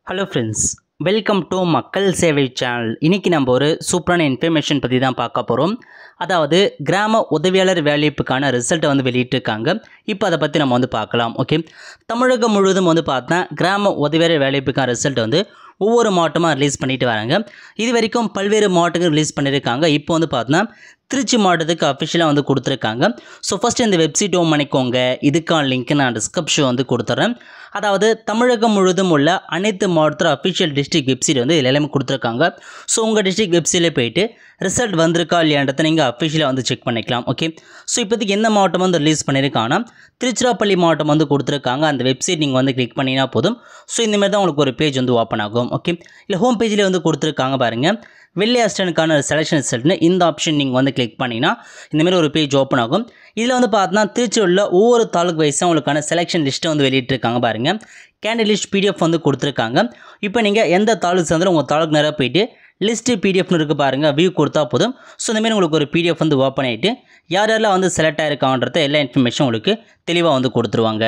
hello friends welcome to மக்கள் சேவை channel இன்றைக்கி நம்ம ஒரு சூப்பரான இன்ஃபர்மேஷன் பற்றி தான் பார்க்க போகிறோம் அதாவது கிராம உதவியாளர் வேலைப்புக்கான ரிசல்ட்டை வந்து வெளியிட்டிருக்காங்க இப்போ அதை பற்றி நம்ம வந்து பார்க்கலாம் ஓகே தமிழகம் முழுவதும் வந்து பார்த்தா கிராம உதவியாளர் வேலைப்புக்கான ரிசல்ட் வந்து ஒவ்வொரு மாவட்டமாக ரிலீஸ் பண்ணிட்டு வராங்க இது வரைக்கும் பல்வேறு மாவட்டங்கள் ரிலீஸ் பண்ணியிருக்காங்க இப்போ வந்து பார்த்தோன்னா திருச்சி மாவட்டத்துக்கு அஃபிஷியலாக வந்து கொடுத்துருக்காங்க ஸோ ஃபஸ்ட்டு இந்த வெப்சைட் ஓம் பண்ணிக்கோங்க இதுக்கான லிங்க் நான் டிஸ்கிரிப்ஷன் வந்து கொடுத்துட்றேன் அதாவது தமிழகம் முழுவதும் உள்ள அனைத்து மாவட்டத்தோட அஃபிஷியல் டிஸ்ட்ரிக்ட் வெப்சைட் வந்து இதில் எல்லாமே கொடுத்துருக்காங்க ஸோ உங்கள் டிஸ்ட்ரிக்ட் வெப்சைட்டில் போயிட்டு ரிசல்ட் வந்திருக்கா இல்லையான்றதை நீங்கள் அஃபிஷியலாக வந்து செக் பண்ணிக்கலாம் ஓகே ஸோ இப்போதைக்கு எந்த மாவட்டம் வந்து ரிலீஸ் பண்ணியிருக்காங்கன்னா திருச்சிராப்பள்ளி மாவட்டம் வந்து கொடுத்துருக்காங்க அந்த வெப்சைட் நீங்கள் வந்து கிளிக் பண்ணினா போதும் ஸோ இந்தமாதிரி தான் உங்களுக்கு ஒரு பேஜ் வந்து ஓப்பன் ஆகும் ஓகே இல்லை ஹோம் பேஜில் வந்து கொடுத்துருக்காங்க பாருங்கள் வெள்ளை அசிஸ்டன்ட்கான செலெக்ஷன் ரிசல்ட்னு இந்த ஆப்ஷன் நீங்கள் வந்து கிளிக் பண்ணிங்கன்னா இந்தமாரி ஒரு பேஜ் ஓப்பன் ஆகும் இதில் வந்து பார்த்தோன்னா திருச்சி உள்ள ஒவ்வொரு தாலுக்கு வைஸாக உங்களுக்கான செலெக்ஷன் லிஸ்ட்டை வந்து வெளியிட்டிருக்காங்க பாருங்கள் கேண்டிட் லிஸ்ட் பிடிஎஃப் வந்து கொடுத்துருக்காங்க இப்போ நீங்கள் எந்த தாலுக்கு சேர்ந்தாலும் உங்கள் தாலுக்கு நேராக போயிட்டு லிஸ்ட்டு பிடிஎஃப்னு இருக்குது பாருங்கள் வியூ கொடுத்தா போதும் ஸோ இந்தமாரி உங்களுக்கு ஒரு பிடிஎஃப் வந்து ஓப்பன் ஆகிட்டு யார் யாரெல்லாம் வந்து செலக்ட் ஆகிருக்காங்கன்றத எல்லா இன்ஃபர்மேஷன் உங்களுக்கு தெளிவாக வந்து கொடுத்துருவாங்க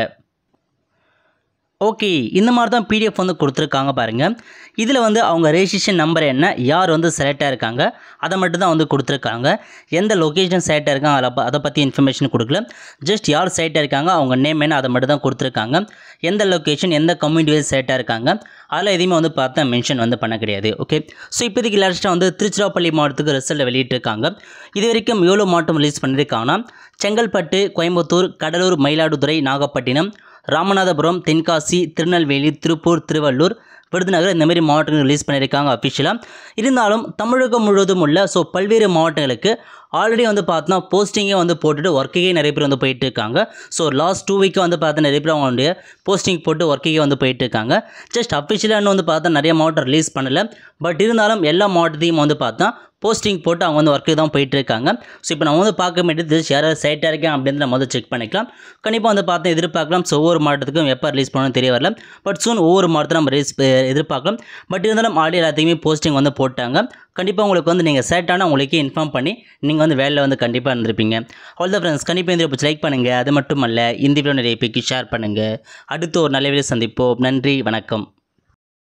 ஓகே இந்த மாதிரி தான் பிடிஎஃப் வந்து கொடுத்துருக்காங்க பாருங்கள் இதில் வந்து அவங்க ரெஜிஸ்ட்ரேஷன் நம்பர் என்ன யார் வந்து செலக்ட் ஆயிருக்காங்க அதை மட்டும் தான் வந்து கொடுத்துருக்காங்க எந்த லொக்கேஷன் செலக்ட் ஆயிருக்காங்க அதை ப- அதை பற்றி இன்ஃபர்மேஷன் கொடுக்கல ஜஸ்ட் யார் செலக்ட் ஆயிருக்காங்க அவங்க நேம் என்ன அதை மட்டும் தான் கொடுத்துருக்காங்க எந்த லொக்கேஷன் எந்த கம்யூனிட்டி வைஸ் செலக்ட் ஆயிருக்காங்க அதில் எதையுமே வந்து பார்த்தா மென்ஷன் வந்து பண்ண கிடையாது ஓகே ஸோ இப்போதைக்கு லாஸ்ட்டாக வந்து திருச்சிராப்பள்ளி மாவட்டத்துக்கு ரிசல்ட் வெளியிட்டிருக்காங்க இது வரைக்கும் எவ்வளோ மாவட்டம் ரிலீஸ் பண்ணியிருக்காங்கன்னா செங்கல்பட்டு கோயம்புத்தூர் கடலூர் மயிலாடுதுறை நாகப்பட்டினம் ராமநாதபுரம் தென்காசி திருநெல்வேலி திருப்பூர் திருவள்ளூர் விருதுநகர் இந்த மாதிரி மாவட்டங்கள் ரிலீஸ் பண்ணியிருக்காங்க அஃபிஷியலாக இருந்தாலும் தமிழகம் முழுவதும் உள்ள ஸோ பல்வேறு மாவட்டங்களுக்கு ஆல்ரெடி வந்து பார்த்தோன்னா போஸ்டிங்கே வந்து போட்டுட்டு ஒர்க்குக்கே நிறைய பேர் வந்து போயிட்டு இருக்காங்க ஸோ லாஸ்ட் டூ வீக்காக வந்து பார்த்தா நிறைய பேர் அவங்களுடைய போஸ்டிங் போட்டு ஒர்க்குக்கே வந்து போயிட்டு இருக்காங்க ஜஸ்ட் அஃபிஷியலாக வந்து பார்த்தா நிறைய மாவட்டம் ரிலீஸ் பண்ணல பட் இருந்தாலும் எல்லா மாவட்டத்தையும் வந்து பார்த்தா போஸ்டிங் போட்டு அவங்க வந்து ஒர்க்கு தான் போயிட்டு இருக்காங்க ஸோ இப்போ நம்ம வந்து பார்க்க வேண்டியது யாராவது சைட்டாக இருக்கேன் அப்படின்னு நம்ம வந்து செக் பண்ணிக்கலாம் கண்டிப்பாக வந்து பார்த்தா எதிர்பார்க்கலாம் ஸோ ஒவ்வொரு மாவட்டத்துக்கும் எப்போ ரிலீஸ் பண்ணணும் தெரிய வரல பட் சூன் ஒவ்வொரு மாவட்டத்தில் நம்ம ரிலீஸ் எதிர்பார்க்கலாம் பட் இருந்தாலும் ஆல்ரெடி எல்லாத்தையுமே போஸ்டிங் வந்து போட்டாங்க கண்டிப்பாக உங்களுக்கு வந்து நீங்கள் செலக்ட் ஆனால் உங்களுக்கே இன்ஃபார்ம் பண்ணி நீங்கள் வந்து வேலையில் வந்து கண்டிப்பாக இருந்திருப்பீங்க அவ்வளோ தான் ஃப்ரெண்ட்ஸ் கண்டிப்பாக இந்த பிடிச்சி லைக் பண்ணுங்கள் அது மட்டும் அல்ல இந்த வீடியோ நிறைய பேருக்கு ஷேர் பண்ணுங்கள் அடுத்து ஒரு நல்ல வீடியோ சந்திப்போம் நன்றி வணக்கம்